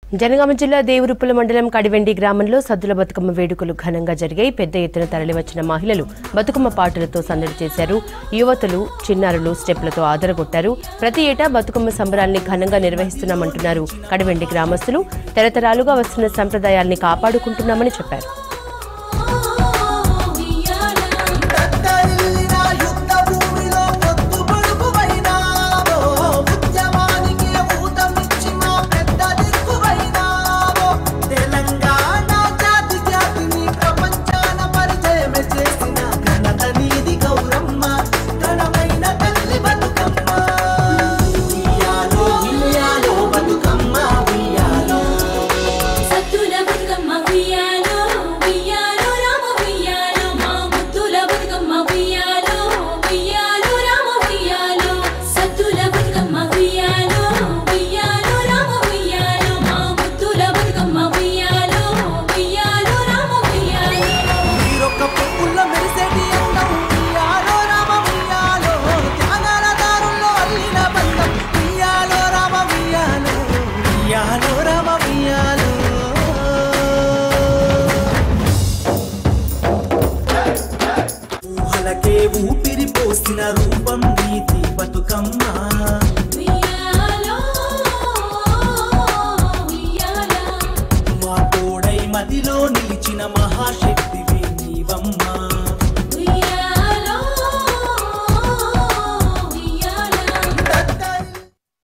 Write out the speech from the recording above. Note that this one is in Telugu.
జనగామ జిల్లా దేవరుప్పుల మండలం కడివెండి గ్రామంలో సద్దుల బతుకమ్మ వేడుకలు ఘనంగా జరిగాయి పెద్ద ఎత్తున తరలివచ్చిన మహిళలు బతుకమ్మ పాటలతో సందడి చేశారు యువతులు చిన్నారులు స్టెప్లతో ఆదరగొట్టారు ప్రతి ఏటా బతుకమ్మ సంబరాల్ని ఘనంగా నిర్వహిస్తున్నామంటున్నారు కడివెండి గ్రామస్తులు తరతరాలుగా వస్తున్న సంప్రదాయాల్ని కాపాడుకుంటున్నామని చెప్పారు దత్తరిల్లిన యుద్ధ భూమిలో పొద్దు పొడుగువైనావో ఉద్యమానికి ఊతమిచ్చిన పెద్ద దిక్కువైనావో తెలంగాణ జాతి జాతిని ప్రపంచాన పరిచయమే చేసిన ఘనత నీది గౌరమ్మ ఘనమైన తల్లి బతుకమ్మ ఉయ్యాలో ఉయ్యాలో బతుకమ్మ ఉయ్యాలో సత్తుల బతుకమ్మ ఉయ్యాలో ఉయ్యాలో రామ ఉయ్యాలో మా ముత్తుల బతుకమ్మ ఉయ్యాలో ఉయ్యాలో రామ ఉయ్యాలో సత్తుల బతుకమ్మ ఉయ్యాలో ఉయ్యాలో రామ ఉయ్యాలో మా ముత్తుల బతుకమ్మ ఉయ్యాలో ఉయ్యాలో రామ ఉయ్యాలో మీరొక్క పువ్వుల్లో మెరిసేటి అందం ఉయ్యాలో రామ ఉయ్యాలో త్యాగాల దారుల్లో అల్లిన బంధం ఉయ్యాలో రామ ఉయ్యాలో ఉయ్యాలో రామ ఉయ్యాలో ఊహలకే ఊపిరి పోసిన రూపం నీతి బతుకమ్మ ఉయ్యాలో ఉయ్యాలో మా తోడై మదిలో నిలిచిన మహాశక్తివి నీవమ్మ